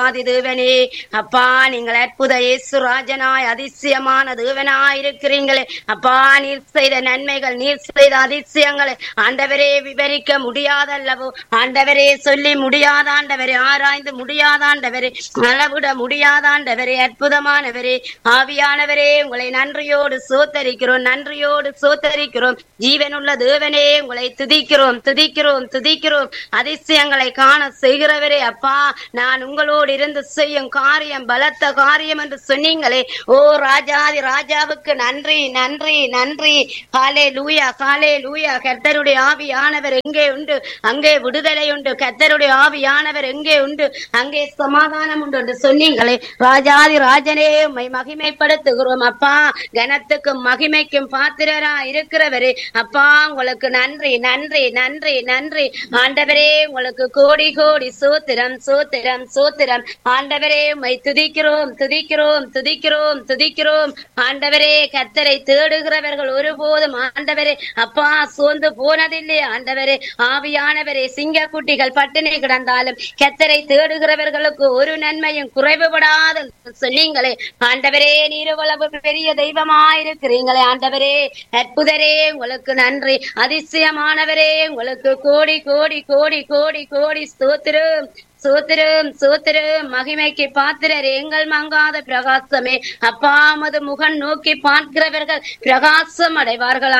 ஆதி தேவனே அப்பா நீங்கள் அற்புத இயேசு ராஜனாய் அதிசயமான தேவனாய் இருக்கிறீங்களே அப்பா நீர் செய்த நன்மைகள் நீர் செய்த அதிசயங்களை ஆண்டவரே விவரிக்க முடியாதல்லவோ ஆண்டவரே சொல்லி முடியாத ஆண்டவரே ஆராய்ந்து முடியாத ஆண்டவரே அளவிட முடியாத ஆண்டவரே அற்புதமானவரே ஆவியானவரே உங்களை நன்றியோடு சோத்தரிக்கிறோம் நன்றியோடு சோத்தரிக்கிறோம் ஜீவனுள்ள தேவனே உங்களை துதிக்கிறோம் துதிக்கிறோம் துதிக்கிறோம் அதிசயங்களை காண செய்கிறவரே அப்பா நான் உங்களோடு இருந்து செய்யும் காரியம் பலத்த காரியம் என்று சொன்னீங்களே ஓ ராஜாதி ராஜாவுக்கு நன்றி நன்றி நன்றி காலே லூயா காலே லூயா கர்த்தருடைய ஆவியானவர் எங்கே உண்டு அங்கே விடுதலை உண்டு கர்த்தருடைய ஆவியானவர் எங்கே உண்டு அங்கே சமாதானம் உண்டு என்று சொன்னீங்களே ராஜாதி ராஜனே உம்மை மகிமைப்படுத்துகிறோம் அப்பா கனத்துக்கும் மகிமைக்கும் பாத்திரரா இருக்கிறவரே அப்பா உங்களுக்கு நன்றி நன்றி நன்றி நன்றி ஆண்டவரே உங்களுக்கு கோடி கோடி சூத்திரம் சூத்திரம் சூத்திரம் ஆண்டவரே உம்மை துதிக்கிறோம் துதிக்கிறோம் துதிக்கிறோம் துதிக்கிறோம் ஆண்டவரே கத்தரை தேடுகிறவர்கள் ஒருபோதும் ஆண்டவரே அப்பா சோர்ந்து போனதில்லை ஆண்டவரே ஆவியானவரே சிங்கக்குட்டிகள் பட்டினி கிடந்தாலும் கத்தரை தேடுகிறவர்களுக்கு ஒரு நன்மையும் குறைவுபடாத சொன்னீங்களே ஆண்டவரே நீர் இவ்வளவு பெரிய தெய்வமாயிருக்கிறீங்களே ஆண்டவரே அற்புதரே உங்களுக்கு நன்றி அதிசயமானவரே உங்களுக்கு கோடி கோடி கோடி கோடி கோடி ஸ்தோத்திரம் சோத்திரம் சோத்திரம் மகிமைக்கு பாத்திரர் எங்கள் மங்காத பிரகாசமே அப்பாமது முகன் நோக்கி பார்க்கிறவர்கள் பிரகாசம் அடைவார்கள்